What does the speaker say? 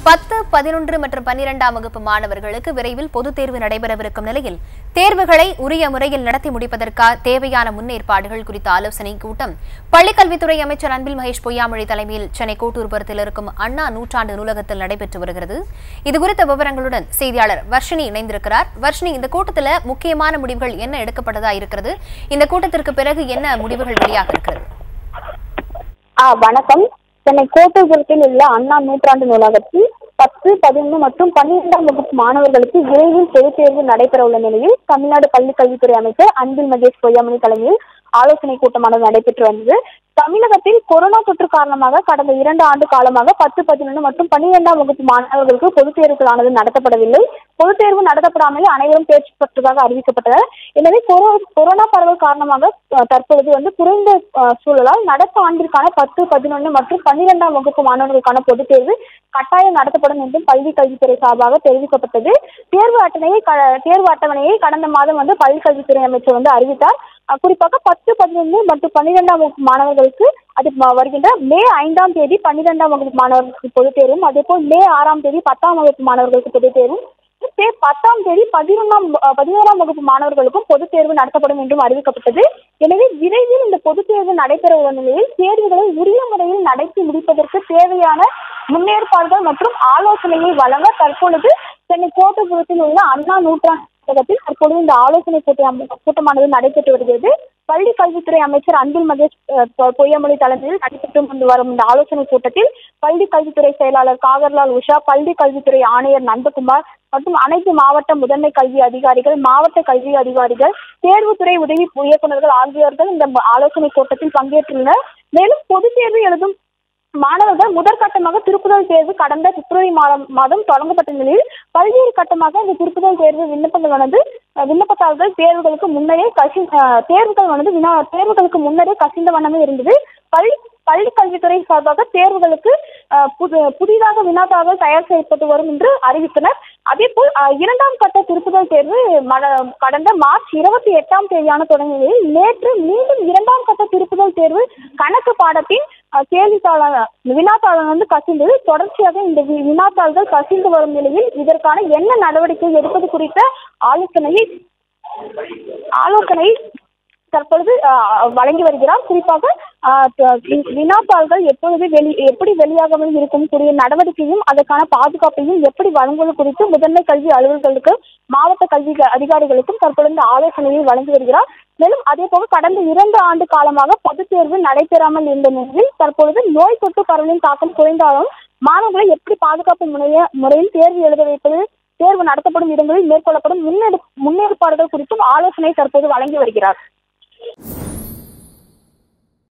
பத்து பதினொன்று மற்றும் பன்னிரெண்டாம் வகுப்பு மாணவர்களுக்கு விரைவில் பொதுத் தேர்வு நடைபெறவிருக்கும் நிலையில் தேர்வுகளை உரிய முறையில் நடத்தி முடிப்பதற்காக தேவையான முன்னேற்பாடுகள் குறித்த ஆலோசனை கூட்டம் பள்ளிக்கல்வித்துறை அமைச்சர் அன்பில் மகேஷ் பொய்யாமொழி தலைமையில் சென்னை கோட்டூர்புரத்தில் இருக்கும் அண்ணா நூற்றாண்டு நூலகத்தில் நடைபெற்று வருகிறது இதுகுறித்த விவரங்களுடன் செய்தியாளர் வர்ஷினி இணைந்திருக்கிறார் வர்ஷினி இந்த கூட்டத்தில் முக்கியமான முடிவுகள் என்ன எடுக்கப்பட்டதா இருக்கிறது இந்த கூட்டத்திற்கு பிறகு என்ன முடிவுகள் வெளியாக இருக்கிறது ஆ வணக்கம் சென்னை கோட்டூர்புரத்தில் உள்ள அண்ணா நூற்றாண்டு நூலகத்தில் பத்து பதினொன்று மற்றும் பன்னிரெண்டாம் வகுப்பு மாணவர்களுக்கு விரைவில் பொதுத் தேர்வு நடைபெற உள்ள நிலையில் தமிழ்நாடு பள்ளிக் கல்வித்துறை அமைச்சர் அன்பில் மகேஷ் பொய்யாமொழி தலைமையில் ஆலோசனை கூட்டமானது நடைபெற்று வந்தது தமிழகத்தில் கொரோனா தொற்று காரணமாக கடந்த இரண்டு ஆண்டு காலமாக பத்து பதினொன்று மற்றும் பன்னிரெண்டாம் வகுப்பு மாணவர்களுக்கு பொதுத் தேர்வுகளானது நடத்தப்படவில்லை பொதுத் தேர்வு நடத்தப்படாமல் அனைவரும் தேர்ச்சி பெற்றதாக அறிவிக்கப்பட்டனர் எனவே கொரோ- கொரோனா பரவல் காரணமாக அஹ், தற்பொழுது வந்து குறைந்த அஹ், சூழலால் நடப்பு ஆண்டிற்கான பத்து பதினொன்று மற்றும் பன்னிரெண்டாம் வகுப்பு மாணவர்களுக்கான பொதுத் தேர்வு கட்டாயம் நடத்தப்படும் என்றும் பள்ளி கல்வித்துறை சார்பாக தெரிவிக்கப்பட்டது தேர்வு அட்டணையை க- தேர்வு அட்டவணையை கடந்த மாதம் வந்து பள்ளி கல்வித்துறை அமைச்சர் வந்து அறிவித்தார் அஹ், குறிப்பாக பத்து பதினொன்று மற்றும் பன்னிரெண்டாம் வகுப்பு மாணவர்களுக்கு அது ம- வருகின்ற மே ஐந்தாம் தேதி பன்னிரெண்டாம் வகுப்பு மாணவர்களுக்கு பொதுத் தேர்வும் அதேபோல் மே ஆறாம் தேதி பத்தாம் வகுப்பு மாணவர்களுக்கு பொதுத் தேர்வும் மே பத்தாம் தேதி பதினொன்றாம் பதினோராம் வகுப்பு மாணவர்களுக்கும் பொதுத் தேர்வு நடத்தப்படும் என்றும் அறிவிக்கப்பட்டது எனவே விரைவில் இந்த பொதுத் தேர்வு நடைபெற உள்ள நிலையில் தேர்வுகளை உரிய முறையில் நடத்தி முடிப்பதற்கு தேவையான முன்னேற்பாடுகள் மற்றும் ஆலோசனையை வழங்க தற்பொழுது சென்னை கோட்டபுரத்தில் உள்ள அண்ணா நூற்றாண்டு புத்தகத்தில் தற்பொழுது இந்த ஆலோசனை கூட்டம் கூட்டமானது நடைபெற்று வருகிறது பள்ளி கல்வித்துறை அமைச்சர் அன்பில் மகேஷ் அஹ், பொ- பொய்யாமொழி தலைமையில் நடைபெற்று வந்து வரும் இந்த ஆலோசனை கூட்டத்தில் பள்ளி கல்வித்துறை செயலாளர் காகர்லால் உஷா பள்ளி கல்வித்துறை ஆணையர் நந்தகுமார் மற்றும் அனைத்து மாவட்ட முதன்மை கல்வி அதிகாரிகள் மாவட்ட கல்வி அதிகாரிகள் தேர்வுத்துறை உதவி இயக்குநர்கள் ஆகியோர்கள் இந்த ஆலோசனை கூட்டத்தில் பங்கேற்றுள்ளனர் மேலும் பொதுத் தேர்வு எழுதும் மாணவர்கள் முதற்கட்டமாக திருப்புதல் தேர்வு கடந்த பிப்ரவரி மாதம் மாதம் தொடங்கப்பட்ட நிலையில் பல்வேறு கட்டமாக இந்த திருப்புதல் தேர்வு விண்ணப்பங்கள் வந்து அஹ், விண்ணப்பதாரர்கள் தேர்வுகளுக்கு முன்னரே கசி அஹ், தேர்வுகள் வந்து வினா தேர்வுகளுக்கு முன்னரே கசிந்த வண்ணமே இருந்தது பள்ளி பள்ளி கல்வித்துறை சார்பாக தேர்வுகளுக்கு அஹ், புது புதிதாக வினாத்தாள்கள் தயார் செய்யப்பட்டு வரும் என்று அறிவித்தனர் அதேபோல் அஹ், இரண்டாம் கட்ட திருப்புதல் தேர்வு மட- கடந்த மார்ச் இருபத்தி எட்டாம் தேதியான தொடங்கிய நிலையில் நேற்று மீண்டும் இரண்டாம் கட்ட திருப்புதல் தேர்வு கணக்கு பாடத்தின் அஹ், கேள்வித்தாள வினாத்தாளம் வந்து கசிந்தது தொடர்ச்சியாக இந்த வி- வினாத்தாள்கள் கசிந்து வரும் நிலையில் இதற்கான என்ன நடவடிக்கை எடுப்பது குறித்த ஆலோசனையை ஆலோசனை தற்பொழுது அஹ், வழங்கி வருகிறார் குறிப்பாக அஹ், த- வி- வினாத்தாள்கள் எப்பொழுது வெளி எப்படி வெளியாகாமல் இருக்கும் கூடிய நடவடிக்கையும் அதற்கான பாதுகாப்பையும் எப்படி வழங்குவது குறித்து முதன்மை கல்வி அலுவலர்களுக்கு மாவட்ட கல்வி க- அதிகாரிகளுக்கும் தற்பொழுது இந்த ஆலோசனையை வழங்கி வருகிறார் மேலும் அதே போக கடந்த இரண்டு ஆண்டு காலமாக பொதுத் தேர்வு நடைபெறாமல் இருந்த நிலையில் தற்பொழுது நோய் தொற்று பரவலின் தாக்கம் குறைந்தாலும் மாணவர்களை எப்படி பாதுகாப்பு முறைய முறையில் தேர்வு எழுத வைப்பது தேர்வு நடத்தப்படும் இடங்களில் மேற்கொள்ளப்படும் முன்னெடு முன்னேற்பாடுகள் குறித்தும் ஆலோசனை தற்போது வழங்கி வருகிறார்